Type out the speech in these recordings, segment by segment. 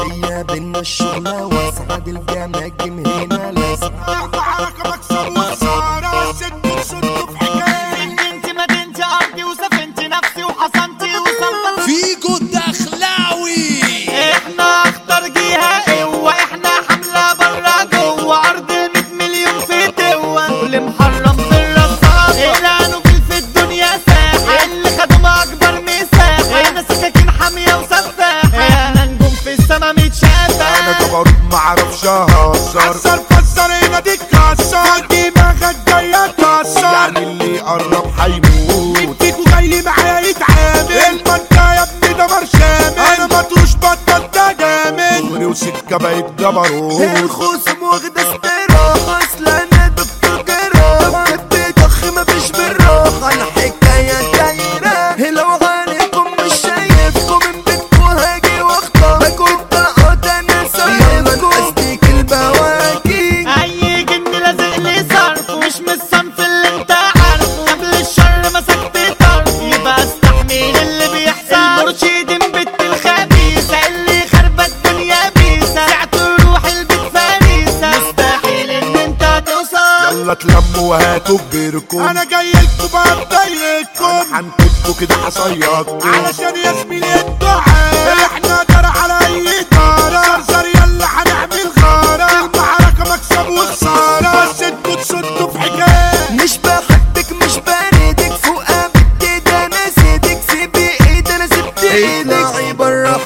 هي بينا الشغلة واسعد الجماجم هنا لاسعة معركة مكسب وخسارة ست وصدوا في حكاية انت مدينتي ارضي وسفنتي نفسي وحصنتي وصلبت فيجو الدخلاوي احنا اخطر جهة قوة احنا حملة برا جوه ارض المية مليون في دوا اللي محرم في الرصاصة اعلانوا في في الدنيا ساحة اللي خدوا اكبر مساحة احنا سكاكين حامية وسفاحة احنا نجوم في السما انا متشافة جبروت معرفش اهزر عسر فسر هنا دي كسر دماغك جاية تكسر يعني اللي يقرب هيموت فيكو جاي لي معايا يتعامل المنطقة يا ابني ده برشامل انا مطروش بطل ده جامد دغري وسكة بقت جبروت الخصم واخدة استراحة اصل انا دكتور جراح كنت ضخ مفيش بالراحة الحكاية دايرة لو عليكم مش شايفكم من بيتكم هاجي واخطف باكل طلقات انا سايبكم استيك البواكي اي جن لازق لي صرف مش من الصنف اللي انت عارفه قبل الشر مسكت طرف يبقى استحمل اللي بيحصل المرشدين بنت الخبيثة اللي خربت الدنيا بيسة ساعة روح البيت فريسة مستحيل ان انت توصل يلا تلموا وهاتوا كبيركم انا جاي لكم بقى بضايقكم هنكتكوا كده هصيادكم علشان يا زميلي الدعاء احنا جرى على اي طارة زرزر يلا هنعمل غارة المعركة مكسب وخسارة بس انتوا تصدوا في حكاية مش بحبك مش باردك فوق قابلت ده انا سيدك سيبي ايد انا سبت ايدك اطلعي برا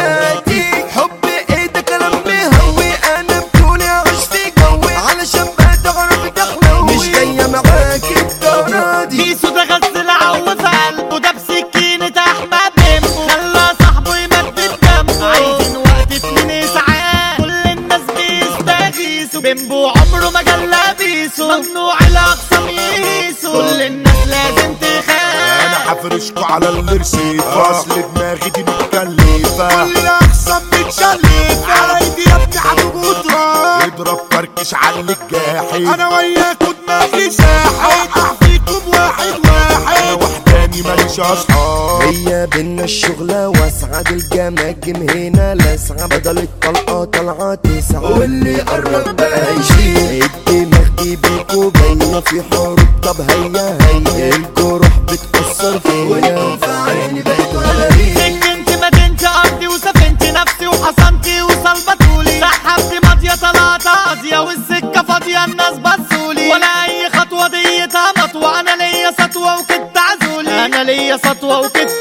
حياتي حب ايه ده كلام مهوي انا بطولي اعيش في جوي علشان بقى تعرف تحلوي مش جاية معاكي الدورة دي بيسو ده غسل عو في قلبه ده بسكينة احمد بيمبو خلى صاحبه يمدد جنبه عايزين وقت اتنين اسعاف كل الناس بيستغيثوا بيمبو عمره ما جلى بيسو ممنوع الاقسام يقيسوا كل الناس لازم تخاف انا هفرشكوا على الرصيفة اصل دماغي دي متكلفة كل الاقسام متشلفة على ايدي يا ابني حبيب تراب اضرب فركش على الجاحد انا وياكوا دماغي ساحد اوقع فيكم واحد واحد انا وحداني ماليش اصحاب هي بينا الشغلة واسعد الجماجم هنا لاسعة بدل الطلقة طلعة تسعة واللي قرب بقى يشيل الدماغ دي بيكو باينة في حروب طب هيا هيا الجروح بتأثر فيا في عيني بقيت ولا سكنت مدينتي ارضي وسفنتي نفسي وحصنتي وصلبتولي سحبت ماضية طلعت قاضية والسكة فاضية الناس بصولي ولا اي خطوة ديتها مطوة انا ليا سطوة وكنت عزولي انا ليا سطوة وكنت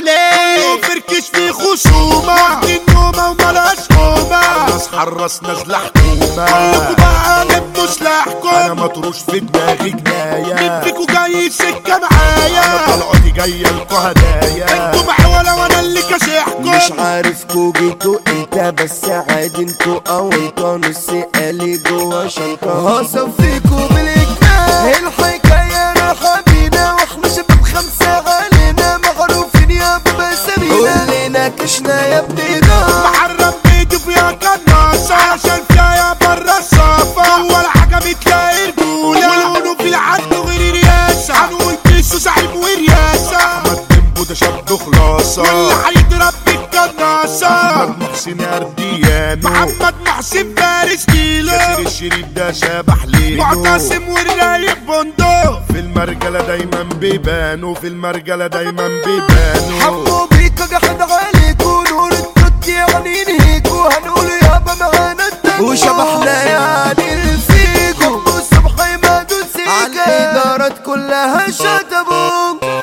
عزولي فركش في خصومة واخدين نومة وملاش قومة الناس حرس نازلة حكومة كلكوا بقى لبوا سلاحكم انا مطروش في دماغي جناية مين فيكوا جاي سكة معايا انا طلعتي جاية لكوا هدايا انتوا محولة وانا اللي كاشحكم مش عارف كوجيتو امتى بس عادي انتو او انتو نص قالي جوا شنطة هصفيكوا بالاجمال الحكاية رايحة بينا واحنا شباب خمسة علينا معروفين يا بابا سمينا كلنا كشنا يا ابننا محرم بيدي فيها كناصة عشان فيها برا الصافة ولا حاجة بتلاقي رجولة والعنف في العد غير رياسة هنقول بيسو صاحب ورياسة احمد ديمبو ده شاب خلاصة واللي هيضرب بالكناصة محمد محسن ارديانو محمد محسن فارس كيلو ياسر الشريف ده شبح ليلو معتصم والرايق بندق في المرجلة دايما بيبانوا في المرجلة دايما بيبانوا حبوا بيكا جحد عليكوا نور التوت يعني نهيكوا هنقول يابا معانا الدنيا وشبحنا يعني الفيجو الصبح ما دوسيكا على الإدارات كلها شتموا